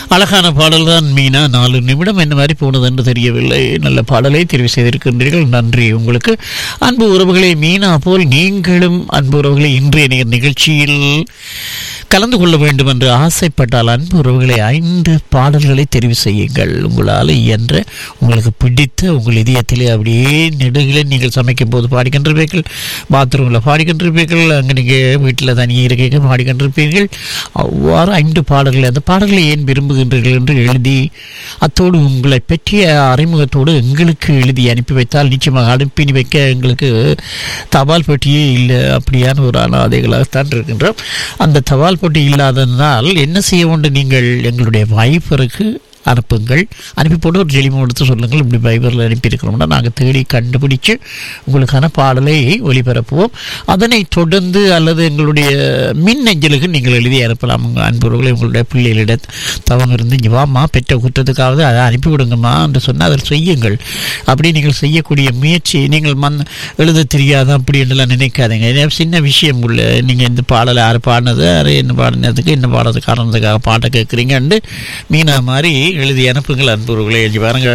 அழகான பாடல் தான் மீனா நாலு நிமிடம் என்ன மாதிரி போனது என்று தெரியவில்லை நல்ல பாடலை தெரிவு செய்திருக்கின்றீர்கள் நன்றி உங்களுக்கு அன்பு உறவுகளே மீனா போல் நீங்களும் அன்பு உறவுகளை இன்றைய நி- நிகழ்ச்சியில் கலந்து கொள்ள வேண்டும் என்று ஆசைப்பட்டால் அன்பு உறவுகளை ஐந்து பாடல்களை தெரிவு செய்யுங்கள் உங்களால் இயன்ற உங்களுக்கு பிடித்த உங்கள் இதயத்திலே அப்படியே நெடுகில நீங்கள் சமைக்கும் போது பாடிக்கொண்டிருப்பீர்கள் பாத்ரூமில் பாடிக்கொண்டிருப்பீர்கள் அங்கே நீங்கள் வீட்டில் தனியே இருக்க பாடிக்கொண்டிருப்பீர்கள் அவ்வாறு ஐந்து பாடல்கள் அந்த பாடல்களை ஏன் விரும்புகின்றீர்கள் என்று எழுதி அத்தோடு உங்களை பற்றிய அறிமுகத்தோடு எங்களுக்கு எழுதி அனுப்பி வைத்தால் நிச்சயமாக அனுப்பி வைக்க எங்களுக்கு தபால் பெட்டியே இல்லை அப்படியான ஒரு அனாதைகளாகத்தான் இருக்கின்றோம் அந்த தபால் பெட்டி இல்லாததனால் என்ன செய்ய வேண்டும் நீங்கள் எங்களுடைய வைஃபருக்கு அனுப்புங்கள் அனுப்பி போட்டு ஒரு ஜெலிமோ எடுத்து சொல்லுங்கள் இப்படி பைபரில் அனுப்பியிருக்கிறோம்னா நாங்கள் தேடி கண்டுபிடிச்சு உங்களுக்கான பாடலை ஒளிபரப்புவோம் அதனை தொடர்ந்து அல்லது எங்களுடைய மின் அஞ்சலுக்கு நீங்கள் எழுதி அனுப்பலாம் உங்கள் அன்புறவுகளை உங்களுடைய பிள்ளைகளிடம் தவம் இருந்து இங்கே வாம்மா பெற்ற குற்றத்துக்காவது அதை அனுப்பிவிடுங்கம்மா என்று சொன்னால் அதை செய்யுங்கள் அப்படி நீங்கள் செய்யக்கூடிய முயற்சி நீங்கள் மண் எழுத தெரியாத அப்படி என்றெல்லாம் நினைக்காதீங்க இது சின்ன விஷயம் உள்ள நீங்கள் இந்த பாடலை யார் பாடினது யார் என்ன பாடினதுக்கு என்ன பாடுறது காரணத்துக்காக பாட்டை கேட்குறீங்கன்னு மீனா மாதிரி எழுதி அனுப்புங்கள் அன்புறவுகளை எழுதி பாருங்க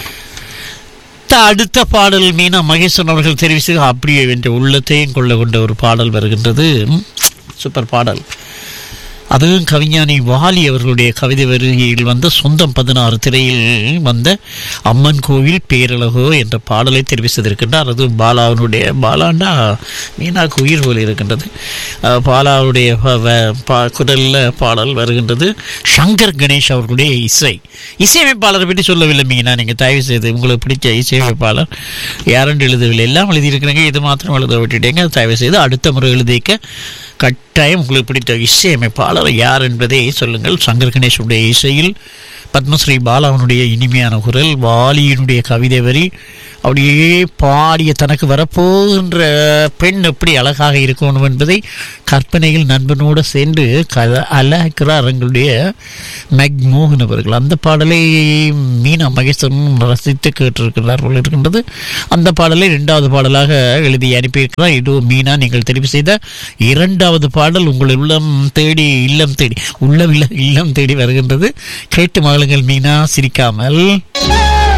த- அடுத்த பாடல் மீனா மகேஸ்வரன் அவர்கள் தெரிவித்து அப்படியே என்ற உள்ளத்தையும் கொள்ள கொண்ட ஒரு பாடல் வருகின்றது ம், சூப்பர் பாடல் அதுவும் கவிஞானி வாலி அவர்களுடைய கவிதை வருகையில் வந்த சொந்தம் பதினாறு திரையில் வந்த அம்மன் கோவில் பேரழகோ என்ற பாடலை தெரிவித்திருக்கின்றார் அது பாலாவினுடைய பாலாண்டா மீனாக்கு உயிர் போல இருக்கின்றது அஹ், பாலாவுடைய ப- வ- பா- குரல்ல பாடல் வருகின்றது சங்கர் கணேஷ் அவர்களுடைய இசை இசையமைப்பாளரை பற்றி சொல்லவில்லை மீனா நீங்கள் தயவு செய்து உங்களுக்கு பிடிச்ச இசையமைப்பாளர் யாரென்று எழுதவில்லை எல்லாம் எழுதியிருக்கிறீங்க இது மாத்திரம் எழுத விட்டுட்டீங்க தயவு செய்து அடுத்த முறை எழுதிக்க கட்டாயம் உங்களுக்கு பிடித்த இசையமைப்பாளர் யார் என்பதை சொல்லுங்கள் சங்கர் கணேஷுடைய இசையில் பத்மஸ்ரீ பாலாவனுடைய இனிமையான குரல் வாலியினுடைய கவிதை வரி அப்படியே பாடிய தனக்கு வரப்போகின்ற பெண் எப்படி அழகாக இருக்கணும் என்பதை கற்பனையில் நண்பனோடு சேர்ந்து கத அழகிறார் எங்களுடைய மெக்மோகன் அவர்கள் அந்த பாடலை மீனா மகேஸ்வரன் ரசித்து கேட்டிருக்கிறார் போல இருக்கின்றது அந்த பாடலை இரண்டாவது பாடலாக எழுதி அனுப்பியிருக்கிறார் இது மீனா நீங்கள் தெரிவு செய்த இரண்டாவது பாடல் உங்கள் உள்ளம் தேடி இல்லம் தேடி உள்ளம் இல்ல இல்லம் தேடி வருகின்றது கேட்டு மகளுங்கள் மீனா சிரிக்காமல்